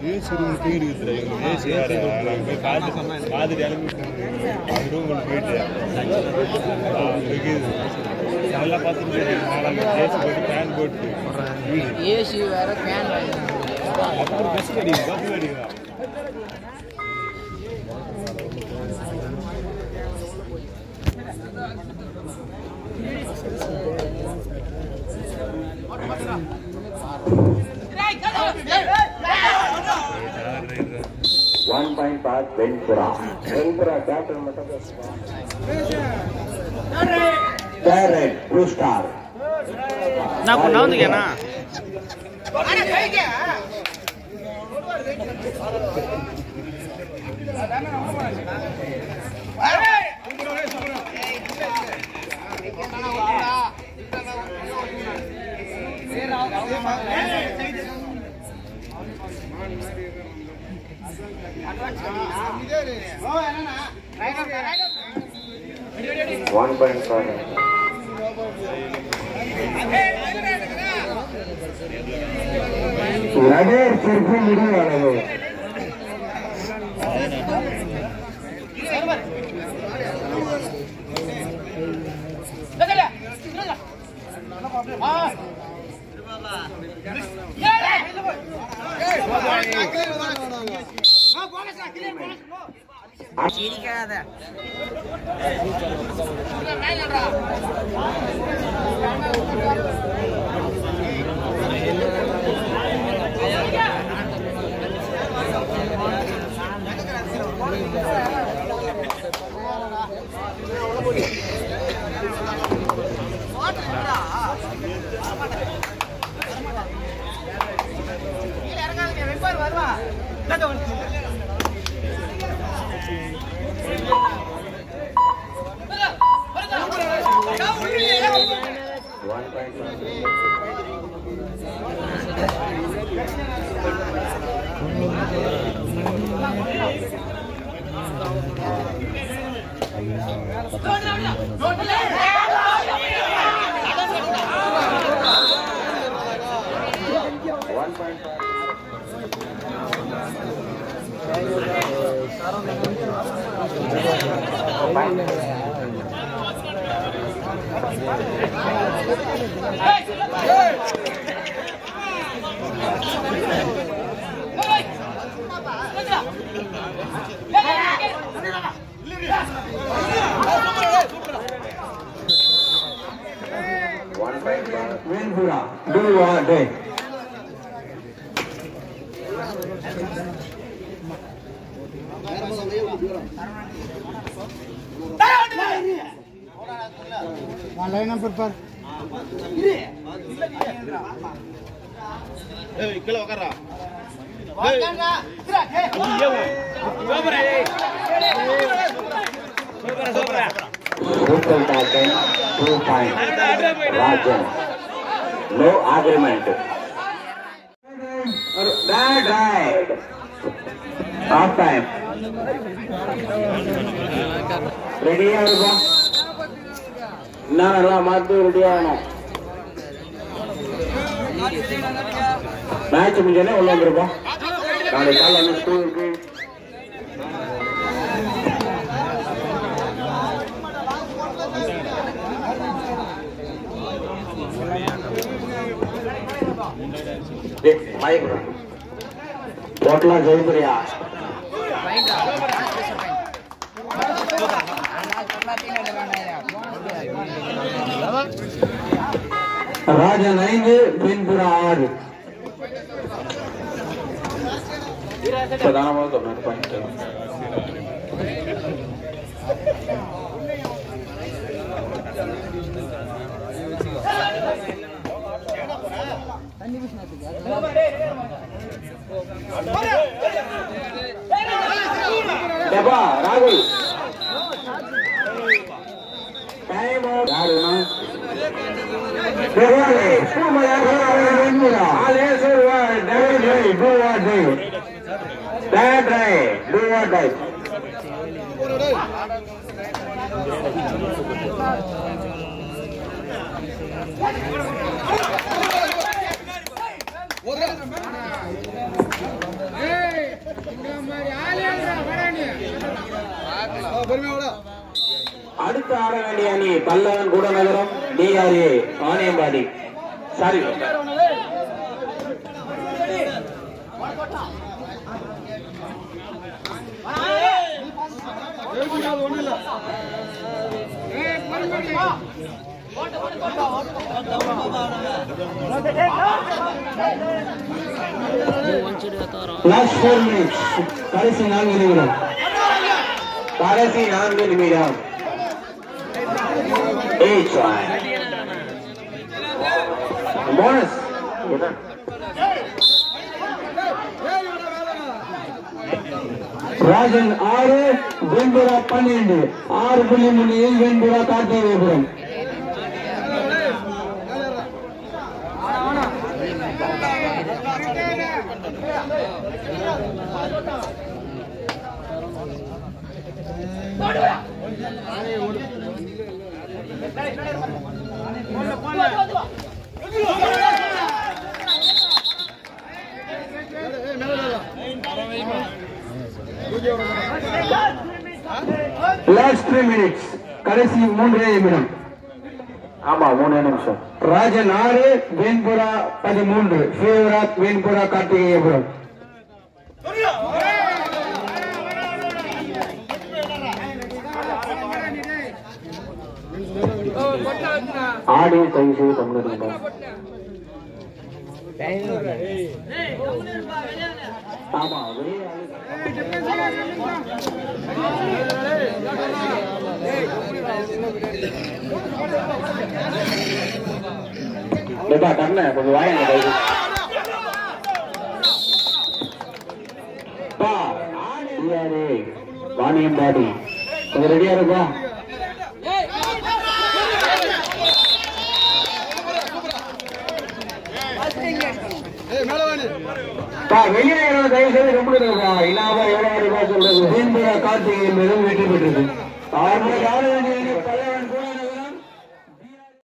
AC room போய் இருக்குது AC வேற நாங்கள் போய் பார்த்து பார்த்துட்டு இறங்கிட்டு அது ரூம் கொண்டு போயிட்டு இருக்குது நல்லா பார்த்துட்டு நாங்கள் ஏசி போட்டு ஃபேன் போட்டு வீடு ஏசி வேற ஃபேன் அப்புறம் பஸ் அடிக்குது பஸ் அடிக்குதா One point pass Ventura. Ventura captain மட்டும் Third Blue Star. நான் இப்போ நவுந்துக்கேண்ணா One point for நகர் சிற்பி முடிவானது சிரிக்காத One point for One point for One point for Ventura. Do what day? Total target two point. Rajan. No agreement. Bad right. Half time. Ready ஆகுதா நான் மாத்து ready ஆகணும் match முடிஞ்சோடனே உள்ள வந்துருப்போம் நாளைக்கு காலைல வந்து ஸ்கூல் இருக்கு போட்டலாம் ஜெயிப்பறியா பைண்டா ஸ்பெஷல் பைண்ட் ராஜன் ஐந்து பின்புற ஆறு பிரதானமாக தொண்ணூறு பாயிண்ட் டப்பா ராகுல் டைம் யாருன்னா Pervale, suma ya kara wani windura. Ale surwa, dai dai, do what dai. Dai dai, do what dai. அடுத்து ஆட வேண்டிய அணி Pallavan Koodanagaram TRA Anaiyampadi sorry last four minutes கடைசி நான்கு நிமிடம் கடைசி நான்கு நிமிடம் Each one. Bonus. ராஜன் ஆறு வெண்புறா பன்னெண்டு ஆறு புள்ளி முன்னில் வெண்புறா கார்த்திகேபுரம் லாஸ்ட் த்ரீ மினிட்ஸ் கடைசி மூன்றே நிமிடம் ஆமா மூணே நிமிஷம் ராஜன் ஆறு வேன்புரா பதிமூன்று ஃபேவராத் வேன்புரா கார்த்திகேயபுரம் ஆடியோ தயவு செய்து தமிழ் ஆமா வெளியே ஆளு- ஏப்பா கண்ண கொஞ்சம் வாங்க கைது பா யாரு வாணியம் பாடி கொஞ்சம் ரெடியா இருக்கா பா வெளியே இருக்கிற தயவு செய்து ரொம்ப இருக்கா இல்லாம எவ்வளவு ரூபாய் சொல்றது கார்த்திகை என்பதும் வெற்றி பெற்றது ஆறு மணி ஆறு மணி